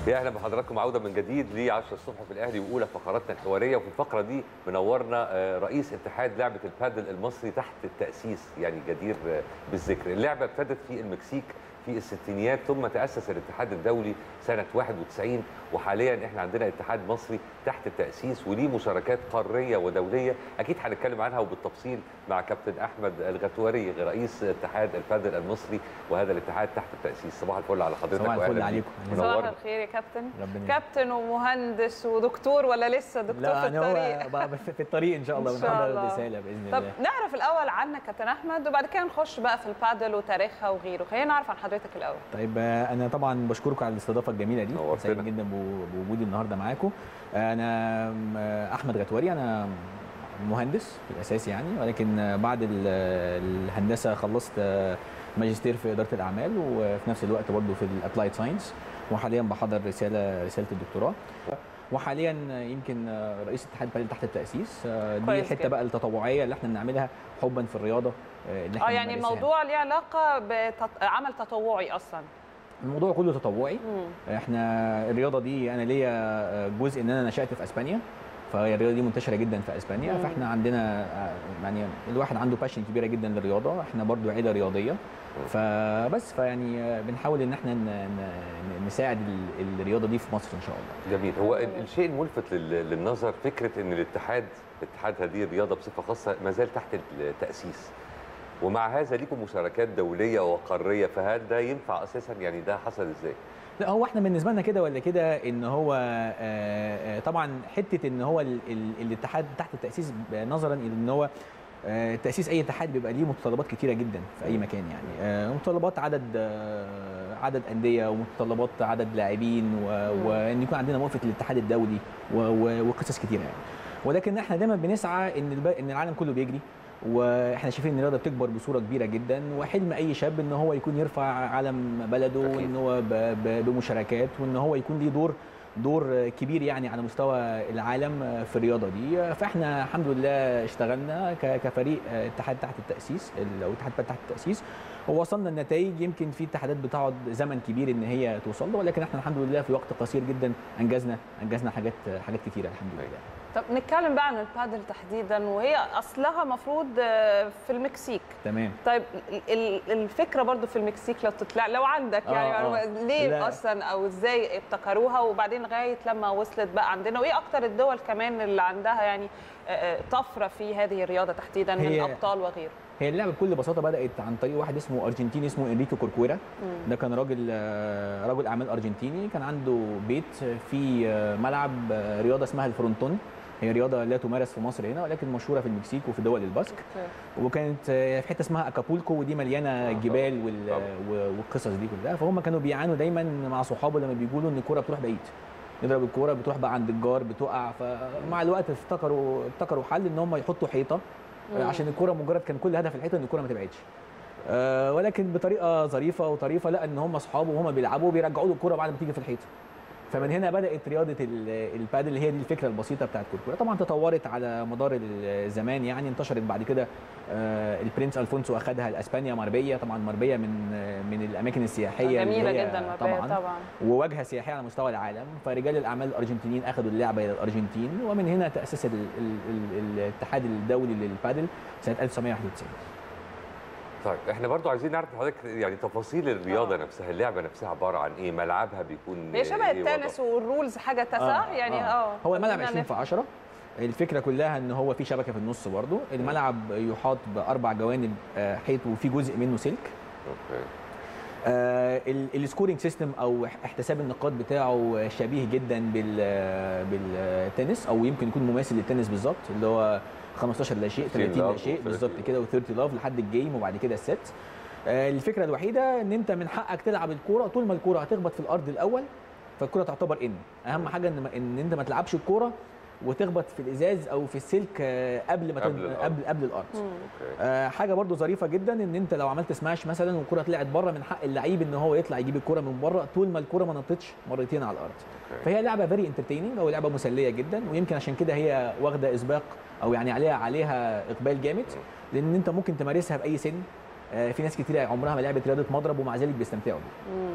يا اهلا بحضراتكم عوده من جديد ل 10 الصبح في الاهلي واولى فقراتنا الحواريه وفي الفقره دي منورنا آه، رئيس اتحاد لعبه البادل المصري تحت التاسيس يعني جدير آه، بالذكر اللعبه ابتدت في المكسيك في الستينيات ثم تاسس الاتحاد الدولي سنه 91 وحاليا احنا عندنا اتحاد مصري تحت التاسيس وليه مشاركات قاريه ودوليه اكيد هنتكلم عنها وبالتفصيل مع كابتن احمد الغتوري رئيس اتحاد البادل المصري وهذا الاتحاد تحت التاسيس صباح الفل على حضرتك صباح الفل وأهلاً عليكم. بيك. صباح منورنا. الخير يا كابتن ربنا يبارك. كابتن ومهندس ودكتور ولا لسه دكتور لا في يعني الطريق هو بقى في الطريق ان شاء الله إن شاء بنحضر الله. الرساله باذن طب الله نعرف الاول عنك كابتن احمد وبعد كده نخش بقى في البادل وتاريخها وغيره خلينا نعرف عن حضرتك الاول طيب آه، انا طبعا بشكركم على الاستضافه الجميله دي نورتنا. سعيد جدا بو- بوجودي النهارده معاكم انا آه، احمد غتوري انا مهندس في الاساس يعني ولكن آه، بعد ال- الهندسه خلصت آه، ماجستير في اداره الاعمال وفي نفس الوقت برضه في الابلايد ساينس وحاليا بحضر رساله رساله الدكتوراه وحاليا يمكن آه، رئيس اتحاد البادل تحت التاسيس آه، دي كويس الحته جدا. بقى التطوعيه اللي احنا بنعملها حبا في الرياضه آه، اللي اه احنا يعني بنمارسها. الموضوع ليه علاقه بعمل تطوعي اصلا الموضوع كله تطوعي مم. احنا الرياضه دي انا ليا جزء ان انا نشات في اسبانيا فهي الرياضه دي منتشره جدا في اسبانيا مم. فاحنا عندنا آه، يعني الواحد عنده باشن كبيره جدا للرياضه احنا برضو عيله رياضيه فبس فيعني آه، بنحاول ان احنا ن- ن- نساعد ال- الرياضه دي في مصر ان شاء الله جميل هو ال- الشيء الملفت لل- للنظر فكره ان الاتحاد اتحاد هذه الرياضه بصفه خاصه ما زال تحت التاسيس ومع هذا ليكم مشاركات دوليه وقاريه فهل ده ينفع اساسا يعني ده حصل ازاي؟ لا هو احنا بالنسبه لنا كده ولا كده ان هو آه، آه، طبعا حته ان هو ال- ال- الاتحاد تحت التاسيس ب- نظرا الى ان هو آه، تاسيس اي اتحاد بيبقى ليه متطلبات كتيره جدا في اي مكان يعني آه، متطلبات عدد آه، عدد انديه ومتطلبات عدد لاعبين و- مم. وان يكون عندنا موافقه الاتحاد الدولي و- و- وقصص كتيره يعني ولكن احنا دايما بنسعى ان الب- ان العالم كله بيجري واحنا شايفين ان الرياضه بتكبر بصوره كبيره جدا وحلم اي شاب ان هو يكون يرفع علم بلده أكيد. وان هو ب- ب- بمشاركات وان هو يكون ليه دور دور كبير يعني على مستوى العالم في الرياضه دي فاحنا الحمد لله اشتغلنا ك- كفريق اتحاد تحت التاسيس او اتحاد تحت التاسيس ووصلنا النتائج يمكن في اتحادات بتقعد زمن كبير ان هي توصل له ولكن احنا الحمد لله في وقت قصير جدا انجزنا انجزنا حاجات حاجات كتيره الحمد لله طب نتكلم بقى عن البادل تحديدا وهي اصلها مفروض آه، في المكسيك تمام طيب ال- ال- الفكره برضو في المكسيك لو تطلع لو عندك آه، يعني آه. معلومة ليه لا. اصلا او ازاي ابتكروها وبعدين لغايه لما وصلت بقى عندنا وايه اكتر الدول كمان اللي عندها يعني آه، آه، طفره في هذه الرياضه تحديدا من هي- ابطال وغيره هي اللعبه بكل بساطه بدات عن طريق واحد اسمه ارجنتيني اسمه انريكو كوركويرا مم. ده كان راجل آه، رجل اعمال ارجنتيني كان عنده بيت في آه، ملعب آه، رياضه اسمها الفرونتون هي رياضه لا تمارس في مصر هنا ولكن مشهوره في المكسيك وفي دول الباسك أوكي. وكانت آه، في حته اسمها اكابولكو ودي مليانه آه، جبال وال- طبعاً. و- والقصص دي كلها فهم كانوا بيعانوا دايما مع صحابه لما بيقولوا ان الكوره بتروح بعيد يضرب الكوره بتروح بقى عند الجار بتقع فمع الوقت افتكروا ابتكروا حل ان هم يحطوا حيطه آه، مم. عشان الكوره مجرد كان كل هدف الحيطه ان الكوره ما تبعدش آه، ولكن بطريقه ظريفه وطريفه لا ان هم اصحابه وهم بيلعبوا بيرجعوا له الكوره بعد ما تيجي في الحيطه فمن هنا بدات رياضه ال- البادل اللي هي دي الفكره البسيطه بتاعت كوركورا طبعا تطورت على مدار الزمان يعني انتشرت بعد كده آه، البرنس الفونسو اخذها لاسبانيا ماربيا طبعا ماربيا من آه، من الاماكن السياحيه اللي جميله هي جدا مبدئيا طبعا طبعا وواجهه سياحيه على مستوى العالم فرجال الاعمال الارجنتينيين اخذوا اللعبه الى الارجنتين ومن هنا تاسس ال- ال- ال- الاتحاد الدولي للبادل سنه 1991 طيب احنا برضو عايزين نعرف من حضرتك يعني تفاصيل الرياضه آه. نفسها اللعبه نفسها عباره عن ايه ملعبها بيكون هي شبه إيه وضعه؟ التنس والرولز حاجه تسع يعني اه هو الملعب خلينا 20 في نفهم. 10 الفكره كلها ان هو في شبكه في النص برضو الملعب يحاط باربع جوانب آه، حيط وفي جزء منه سلك اوكي آه، ال- السكورينج سيستم او احتساب النقاط بتاعه شبيه جدا بال بالتنس او يمكن يكون مماثل للتنس بالظبط اللي هو 15 لا شيء 30 لا لاف شيء و30 بالظبط كده و30 لاف لحد الجيم وبعد كده الست آه، الفكره الوحيده ان انت من حقك تلعب الكوره طول ما الكوره هتخبط في الارض الاول فالكوره تعتبر ان اهم حاجه ان ان انت ما تلعبش الكوره وتخبط في الازاز او في السلك آه، قبل ما قبل تن- الأرض. قبل قبل الارض مم. اوكي آه، حاجه برضو ظريفه جدا ان انت لو عملت سماش مثلا والكره طلعت بره من حق اللعيب ان هو يطلع يجيب الكره من بره طول ما الكره ما نطتش مرتين على الارض أوكي. فهي لعبه فيري انترتيننج او لعبه مسليه جدا ويمكن عشان كده هي واخده اسباق او يعني عليها عليها اقبال جامد لان انت ممكن تمارسها باي سن آه، في ناس كتير عمرها ما لعبت رياضه مضرب ومع ذلك بيستمتعوا بيها مم.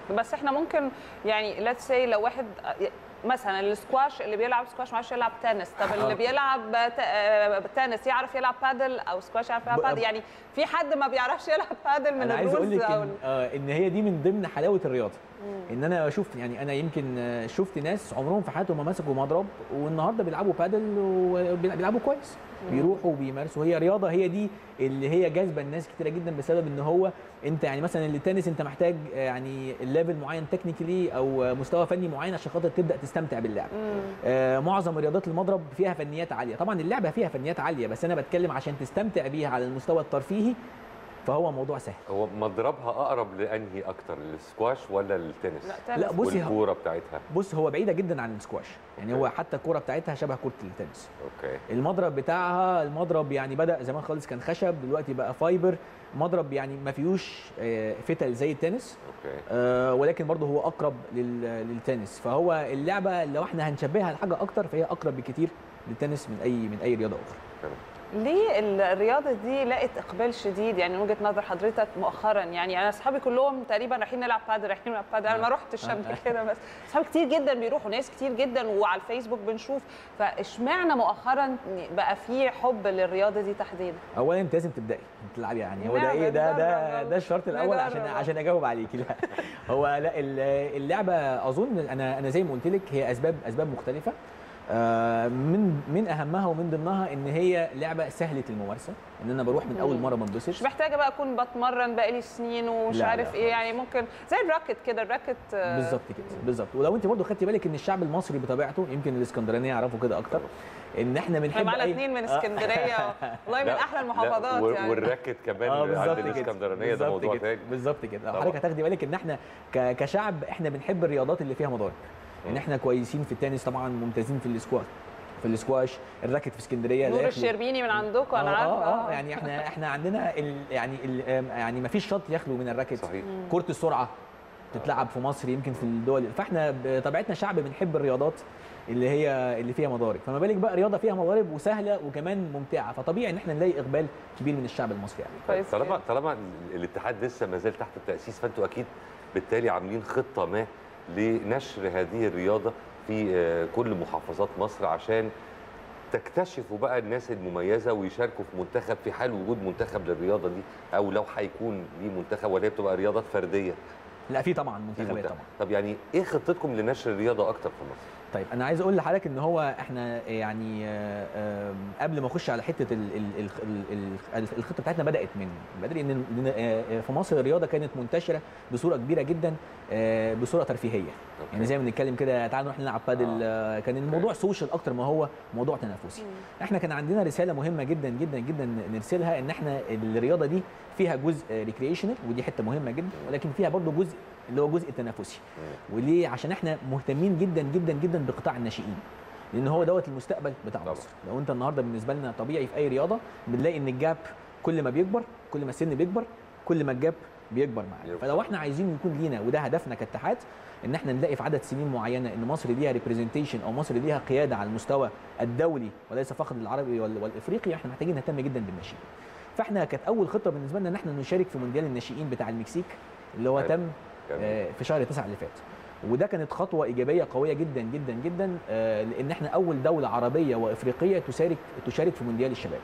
بس احنا ممكن يعني ليتس سي لو واحد مثلا السكواش اللي بيلعب سكواش ما يعرفش يلعب تنس طب اللي آه. بيلعب ت- آه، تنس يعرف يلعب بادل او سكواش يعرف يلعب ب- بادل يعني في حد ما بيعرفش يلعب بادل من انا عايز اقول الرولز لك او إن, آه ان هي دي من ضمن حلاوه الرياضه ان انا شفت يعني انا يمكن آه، شفت ناس عمرهم في حياتهم ما مسكوا مضرب والنهارده بيلعبوا بادل وبيلعبوا كويس بيروحوا وبيمارسوا هي رياضه هي دي اللي هي جاذبه الناس كتيره جدا بسبب ان هو انت يعني مثلا التنس انت محتاج آه، يعني الليفل معين تكنيكلي او آه، مستوى فني معين عشان خاطر تبدا تستمتع باللعب آه، معظم رياضات المضرب فيها فنيات عاليه طبعا اللعبه فيها فنيات عاليه بس انا بتكلم عشان تستمتع بيها على المستوى الترفيهي فهو موضوع سهل هو مضربها اقرب لانهي اكتر السكواش ولا التنس لا تنس لا بصي والكوره بتاعتها بص هو بعيده جدا عن السكواش يعني هو أوكي. حتى الكوره بتاعتها شبه كره التنس اوكي المضرب بتاعها المضرب يعني بدا زمان خالص كان خشب دلوقتي بقى فايبر مضرب يعني ما فيهوش آه، فتل زي التنس اوكي آه، ولكن برضه هو اقرب لل- للتنس فهو اللعبه لو احنا هنشبهها لحاجه اكتر فهي اقرب بكتير للتنس من اي من اي رياضه اخرى تمام. ليه الرياضه دي لقت اقبال شديد يعني من وجهه نظر حضرتك مؤخرا يعني انا اصحابي كلهم تقريبا رايحين نلعب بادل رايحين نلعب بادل انا ما رحتش قبل كده بس اصحابي كتير جدا بيروحوا ناس كتير جدا وعلى الفيسبوك بنشوف فاشمعنى مؤخرا بقى في حب للرياضه دي تحديدا اولا انت لازم تبداي تلعبي يعني هو ده نعم، ايه ده ده نجرب. ده الشرط الاول عشان نجرب. عشان اجاوب عليكي لا هو لا ال- اللعبه اظن انا انا زي ما قلت لك هي اسباب اسباب مختلفه آه، من من اهمها ومن ضمنها ان هي لعبه سهله الممارسه ان انا بروح من اول مره ما مش انبسطش محتاجه بقى اكون بتمرن بقالي سنين ومش لا، عارف لا ايه يعني ممكن زي الراكت كده الراكت آه، بالظبط كده بالظبط ولو انت برضو خدتي بالك ان الشعب المصري بطبيعته يمكن الاسكندرانيه يعرفوا كده اكتر ان احنا بنحب احنا معانا أي- اثنين من آه. اسكندريه والله من لا، احلى لا، المحافظات و- يعني والراكت كمان اه عند بالظبط كده الاسكندرانيه ده بالظبط موضوع كده. تاني بالظبط كده لو طبعا. حضرتك هتاخدي بالك ان احنا ك- كشعب احنا بنحب الرياضات اللي فيها مضارب ان مم. احنا كويسين في التنس طبعا ممتازين في السكواش في السكواش الراكت في اسكندريه لا نور يخلو. الشربيني من عندكم انا آه، عارفه اه اه يعني احنا احنا عندنا ال يعني ال يعني ما فيش شط يخلو من الراكت صحيح كره السرعه تتلعب في مصر يمكن في الدول فاحنا بطبيعتنا شعب بنحب الرياضات اللي هي اللي فيها مضارب فما بالك بقى رياضه فيها مضارب وسهله وكمان ممتعه فطبيعي ان احنا نلاقي اقبال كبير من الشعب المصري يعني كويس طالما جدا. طالما الاتحاد لسه ما زال تحت التاسيس فانتوا اكيد بالتالي عاملين خطه ما لنشر هذه الرياضه في آه، كل محافظات مصر عشان تكتشفوا بقى الناس المميزه ويشاركوا في منتخب في حال وجود منتخب للرياضه دي او لو هيكون ليه منتخب ولا هي بتبقى رياضات فرديه لا في طبعا في منتخبات منتخب. طبعا طب يعني ايه خطتكم لنشر الرياضه اكتر في مصر؟ طيب انا عايز اقول لحضرتك ان هو احنا يعني آه، آه، قبل ما اخش على حته ال- ال- ال- ال- ال- الخطه بتاعتنا بدات من بدري ان إن، آه، آه، في مصر الرياضه كانت منتشره بصوره كبيره جدا آه، بصوره ترفيهيه يعني زي ما بنتكلم كده تعالوا نروح نلعب بادل آه، كان الموضوع سوشيال اكتر ما هو موضوع تنافسي احنا كان عندنا رساله مهمه جدا جدا جدا نرسلها ان احنا الرياضه دي فيها جزء ريكريشنال ودي حته مهمه جدا ولكن فيها برضو جزء اللي هو جزء تنافسي وليه عشان احنا مهتمين جدا جدا جدا بقطاع الناشئين لان هو دوت المستقبل بتاع طبعا. مصر لو انت النهارده بالنسبه لنا طبيعي في اي رياضه بنلاقي ان الجاب كل ما بيكبر كل ما السن بيكبر كل ما الجاب بيكبر معانا يكبر. فلو احنا عايزين يكون لينا وده هدفنا كاتحاد ان احنا نلاقي في عدد سنين معينه ان مصر ليها ريبريزنتيشن او مصر ليها قياده على المستوى الدولي وليس فقط العربي وال- والافريقي احنا محتاجين نهتم جدا بالناشئين فاحنا كانت اول خطه بالنسبه لنا ان احنا نشارك في مونديال الناشئين بتاع المكسيك اللي هو حلو. تم جميل. آه، في شهر 9 اللي فات وده كانت خطوه ايجابيه قويه جدا جدا جدا آه، لان احنا اول دوله عربيه وافريقيه تشارك تشارك في مونديال الشباب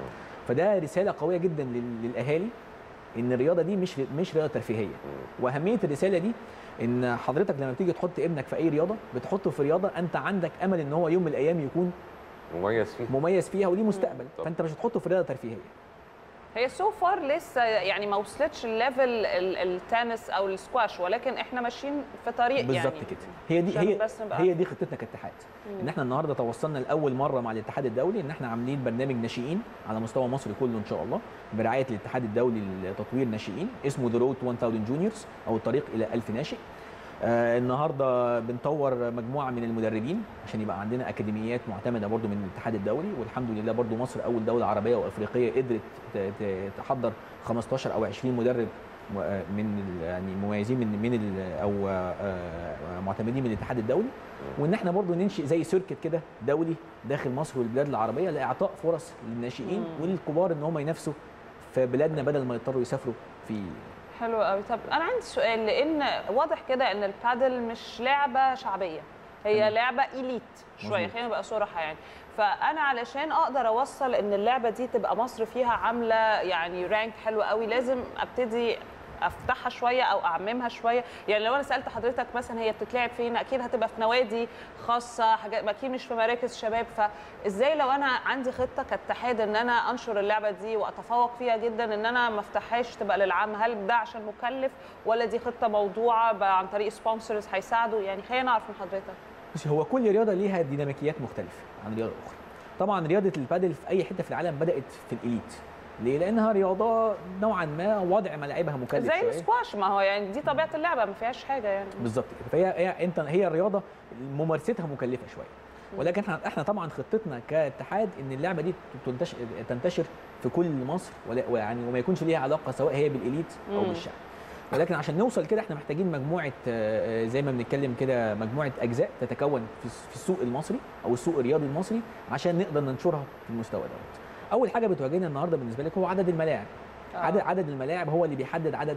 فده رساله قويه جدا لل- للاهالي ان الرياضه دي مش مش رياضه ترفيهيه واهميه الرساله دي ان حضرتك لما بتيجي تحط ابنك في اي رياضه بتحطه في رياضه انت عندك امل ان هو يوم من الايام يكون مميز فيه مميز فيها وليه مستقبل طبعا. فانت مش هتحطه في رياضه ترفيهيه هي سو فار لسه يعني ما وصلتش الليفل ال- التنس او السكواش ولكن احنا ماشيين في طريق بالظبط يعني كده هي دي عشان هي بس نبقى هي دي خطتنا كاتحاد مم. ان احنا النهارده توصلنا لاول مره مع الاتحاد الدولي ان احنا عاملين برنامج ناشئين على مستوى مصر كله ان شاء الله برعايه الاتحاد الدولي لتطوير ناشئين اسمه ذا رود 1000 جونيورز او الطريق الى 1000 ناشئ آه النهارده بنطور مجموعه من المدربين عشان يبقى عندنا اكاديميات معتمده برضو من الاتحاد الدولي والحمد لله برضو مصر اول دوله عربيه وافريقيه قدرت ت- ت- تحضر 15 او 20 مدرب م- آه من ال- يعني مميزين من من ال- او آه، آه، معتمدين من الاتحاد الدولي وان احنا برضو ننشئ زي سيركت كده دولي داخل مصر والبلاد العربيه لاعطاء فرص للناشئين مم. وللكبار ان هم ينافسوا في بلادنا بدل ما يضطروا يسافروا في حلو قوي طب انا عندي سؤال لان واضح كده ان البادل مش لعبه شعبيه هي تمام. لعبه اليت شويه مظبوط. خلينا نبقى صراحه يعني فانا علشان اقدر اوصل ان اللعبه دي تبقى مصر فيها عامله يعني رانك حلو قوي لازم ابتدي افتحها شويه او اعممها شويه يعني لو انا سالت حضرتك مثلا هي بتتلعب فين اكيد هتبقى في نوادي خاصه حاجات اكيد مش في مراكز شباب فازاي لو انا عندي خطه كاتحاد ان انا انشر اللعبه دي واتفوق فيها جدا ان انا ما افتحهاش تبقى للعام هل ده عشان مكلف ولا دي خطه موضوعه بقى عن طريق سبونسرز هيساعدوا يعني خلينا نعرف من حضرتك بصي هو كل رياضه ليها ديناميكيات مختلفه عن رياضه اخرى طبعا رياضه البادل في اي حته في العالم بدات في الاليت ليه لانها رياضه نوعا ما وضع ملاعبها مكلف زي شويه السكواش ما هو يعني دي طبيعه اللعبه ما فيهاش حاجه يعني بالظبط كده فهي هي انت هي الرياضه ممارستها مكلفه شويه ولكن احنا احنا طبعا خطتنا كاتحاد ان اللعبه دي تنتشر تنتشر في كل مصر ولا ويعني وما يكونش ليها علاقه سواء هي بالاليت او مم. بالشعب ولكن عشان نوصل كده احنا محتاجين مجموعه آه، آه، زي ما بنتكلم كده مجموعه اجزاء تتكون في في السوق المصري او السوق الرياضي المصري عشان نقدر ننشرها في المستوى دوت اول حاجه بتواجهنا النهارده بالنسبه لك هو عدد الملاعب آه. عدد عدد الملاعب هو اللي بيحدد عدد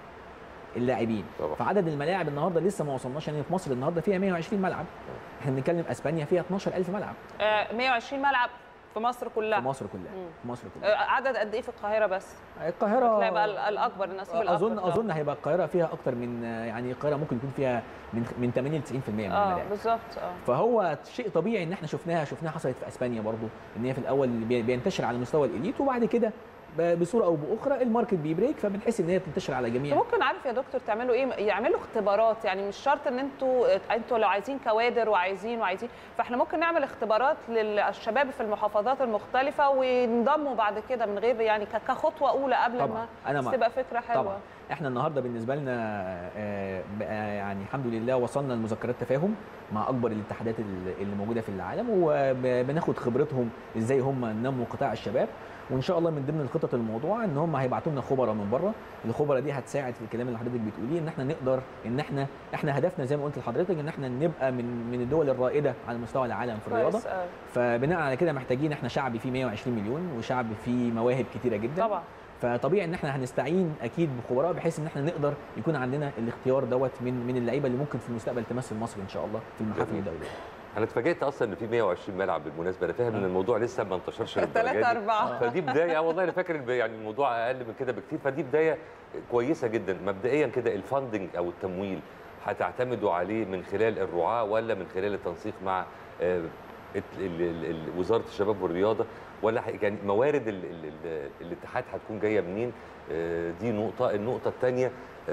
اللاعبين طبعا. فعدد الملاعب النهارده لسه ما وصلناش يعني في مصر النهارده فيها 120 ملعب احنا بنتكلم اسبانيا فيها 12000 ملعب آه 120 ملعب في مصر كلها في مصر كلها مم. في مصر كلها آه عدد قد ايه في القاهره بس القاهره هتلاقي بقى ال- الاكبر النصيب الاكبر اظن ده. اظن هيبقى القاهره فيها اكتر من يعني القاهره ممكن يكون فيها من من 80 ل 90% من اه الملاعب بالظبط اه فهو شيء طبيعي ان احنا شفناها شفناها حصلت في اسبانيا برضو ان هي في الاول بي- بينتشر على مستوى الاليت وبعد كده ب- بصوره او باخرى الماركت بيبريك فبنحس ان هي بتنتشر على جميع ممكن عارف يا دكتور تعملوا ايه يعملوا اختبارات يعني مش شرط ان انتوا انتوا لو عايزين كوادر وعايزين وعايزين فاحنا ممكن نعمل اختبارات للشباب في المحافظات المختلفه وينضموا بعد كده من غير يعني ك- كخطوه اولى قبل طبعاً. ما أنا بس مع- تبقى فكره حلوه طبعا احنا النهارده بالنسبه لنا آه، بقى يعني الحمد لله وصلنا لمذكرات تفاهم مع اكبر الاتحادات ال- اللي موجوده في العالم وبناخد خبرتهم ازاي هم نموا قطاع الشباب وان شاء الله من ضمن الخطط الموضوع ان هم هيبعتوا لنا خبراء من بره الخبراء دي هتساعد في الكلام اللي حضرتك بتقوليه ان احنا نقدر ان احنا احنا هدفنا زي ما قلت لحضرتك ان احنا نبقى من من الدول الرائده على مستوى العالم في الرياضه كويس قوي. فبناء على كده محتاجين احنا شعب فيه 120 مليون وشعب فيه مواهب كتيره جدا طبعا فطبيعي ان احنا هنستعين اكيد بخبراء بحيث ان احنا نقدر يكون عندنا الاختيار دوت من من اللعيبه اللي ممكن في المستقبل تمثل مصر ان شاء الله في المحافل جميل. الدوليه انا اتفاجئت اصلا ان في 120 ملعب بالمناسبه انا فاهم ان آه. الموضوع لسه ما انتشرش للدرجه ثلاثة دي. أربعة فدي بدايه آه والله انا فاكر الب- يعني الموضوع اقل من كده بكتير فدي بدايه كويسه جدا مبدئيا كده الفاندنج او التمويل هتعتمدوا عليه من خلال الرعاه ولا من خلال التنسيق مع آه، ال- ال- ال- ال- وزاره الشباب والرياضه ولا ح- يعني موارد ال ال ال الاتحاد هتكون جايه منين آه، دي نقطه النقطه الثانيه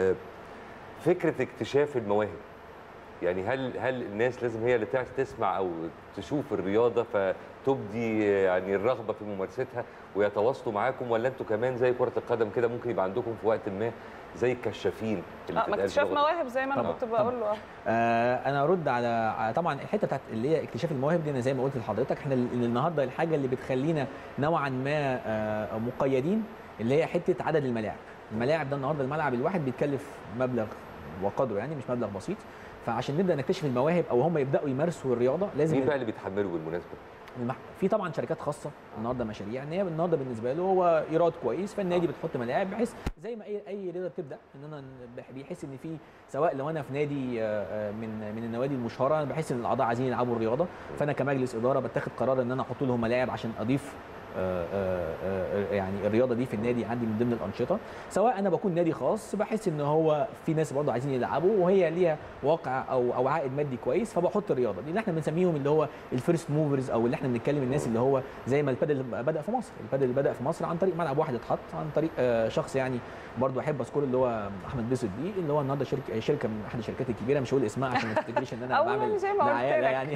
فكره اكتشاف المواهب يعني هل هل الناس لازم هي اللي تع- تسمع او تشوف الرياضه فتبدي يعني الرغبه في ممارستها ويتواصلوا معاكم ولا انتوا كمان زي كره القدم كده ممكن يبقى عندكم في وقت ما زي الكشافين اللي اه ما بتتقال اكتشاف بلغة- مواهب زي ما انا طبعاً، كنت بقول له آه. آه انا ارد على على- طبعا الحته بتاعت اللي هي اكتشاف المواهب دي انا زي ما قلت لحضرتك احنا ال- النهارده الحاجه اللي بتخلينا نوعا ما آه مقيدين اللي هي حته عدد الملاعب الملاعب ده النهارده الملعب الواحد بيتكلف مبلغ وقدره يعني مش مبلغ بسيط فعشان نبدا نكتشف المواهب او هم يبداوا يمارسوا الرياضه لازم مين بقى اللي بيتحملوا بالمناسبه؟ المح... في طبعا شركات خاصه النهارده مشاريع ان هي النهارده بالنسبه له هو ايراد كويس فالنادي بتحط ملاعب بحيث زي ما اي اي رياضه بتبدا ان انا بح- بيحس ان في سواء لو انا في نادي آه، آه، من من النوادي المشهوره أنا بحس ان الاعضاء عايزين يلعبوا الرياضه فانا كمجلس اداره بتاخد قرار ان انا احط لهم ملاعب عشان اضيف آه، آه، آه، يعني الرياضه دي في النادي عندي من ضمن الانشطه سواء انا بكون نادي خاص بحس ان هو في ناس برضه عايزين يلعبوا وهي ليها واقع او او عائد مادي كويس فبحط الرياضه دي اللي احنا بنسميهم اللي هو الفيرست موفرز او اللي احنا بنتكلم الناس اللي هو زي ما البادل بدا في مصر البادل اللي بدا في مصر عن طريق ملعب واحد اتحط عن طريق آه، شخص يعني برضه احب اذكره اللي هو احمد بيسود دي اللي هو النهارده شركه شركه من احد الشركات الكبيره مش هقول اسمها عشان ما تفتكريش ان انا أو بعمل يعني زي ما قلت دعاية، لا لك. يعني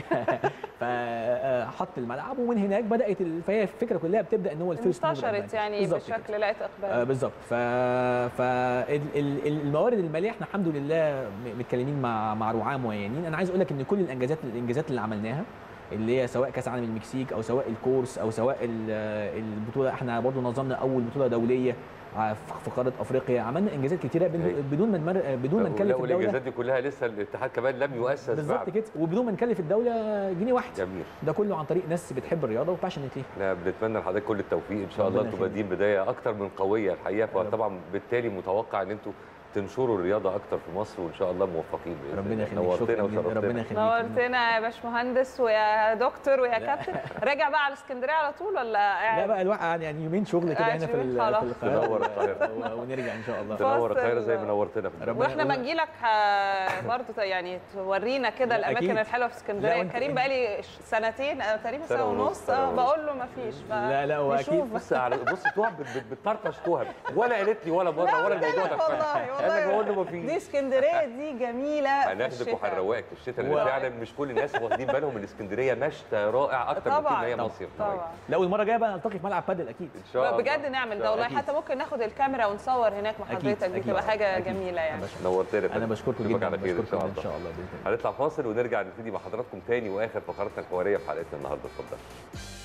فحط الملعب ومن هناك بدات ال- فهي الفكره كلها بتبدا ان هو الفيرست انتشرت يعني بشكل لقيت آه اقبال بالظبط ف فالموارد الماليه احنا الحمد لله م- متكلمين مع مع رعاه معينين انا عايز اقول لك ان كل الانجازات الانجازات اللي عملناها اللي هي سواء كاس عالم المكسيك او سواء الكورس او سواء ال- البطوله احنا برضو نظمنا اول بطوله دوليه ع- في قاره افريقيا عملنا انجازات كتيره بدون- أيوة. بدون ما نمر... بدون ما نكلف والانجازات الدوله دي كلها لسه الاتحاد كمان لم يؤسس بالظبط بعد كده وبدون ما نكلف الدوله جنيه واحد جميل ده كله عن طريق ناس بتحب الرياضه وباشنت ليها احنا بنتمنى لحضرتك كل التوفيق ان شاء الله ربنا انتوا يخليك. بادئين بدايه اكتر من قويه الحقيقه رب. فطبعا بالتالي متوقع ان انتوا تنشروا الرياضه اكتر في مصر وان شاء الله موفقين باذن ربنا الله. يخليك نورتنا شكرا جدا وشرفتنا ربنا يخليك نورتنا يا باشمهندس ويا دكتور ويا كابتن راجع بقى على اسكندريه على طول ولا قاعد لا بقى الواقع يعني يومين شغل كده قاعد هنا في يومين ال- خلاص. في تنور القاهره القاهرة. و- ونرجع ان شاء الله تنور فاصل. القاهره زي ما نورتنا في ربنا البلد. واحنا ما نجي لك برضه يعني تورينا كده لا، الاماكن أكيد. الحلوه في لا، اسكندريه وأنت- كريم بقى لي سنتين آه، تقريبا سنة سنه ونص، ونص سنة آه، ونص. بقول له ما فيش لا، لا، هو أكيد. نشوف. بص على بص توهب بت- بت- بتطرطش توهب ولا قالت لي ولا مره لا، ولا قلت الموضوع لك ده والله انا بقول له والله ما فيش دي اسكندريه دي جميله في هناخدك الشتاء. وهنروقك في الشتاء لان و- فعلا مش كل الناس واخدين بالهم ان اسكندريه مشتى رائع اكتر من طبعاً، ان هي طبعاً، مصيف طبعا لا والمره الجايه بقى نلتقي في ملعب بادل اكيد ان شاء الله بجد نعمل ده والله أكيد. حتى ممكن ناخد الكاميرا ونصور هناك مع أكيد، حضرتك دي أكيد. تبقى حاجه أكيد. جميله يعني أنا بشكرك. نورتنا يا انا فندم. بشكركم نشوفك جدا على خير ان بشكركم شاء ان الله شاء الله باذن الله هنطلع فاصل ونرجع نبتدي مع حضراتكم تاني واخر فقراتنا الحواريه في حلقتنا النهارده اتفضل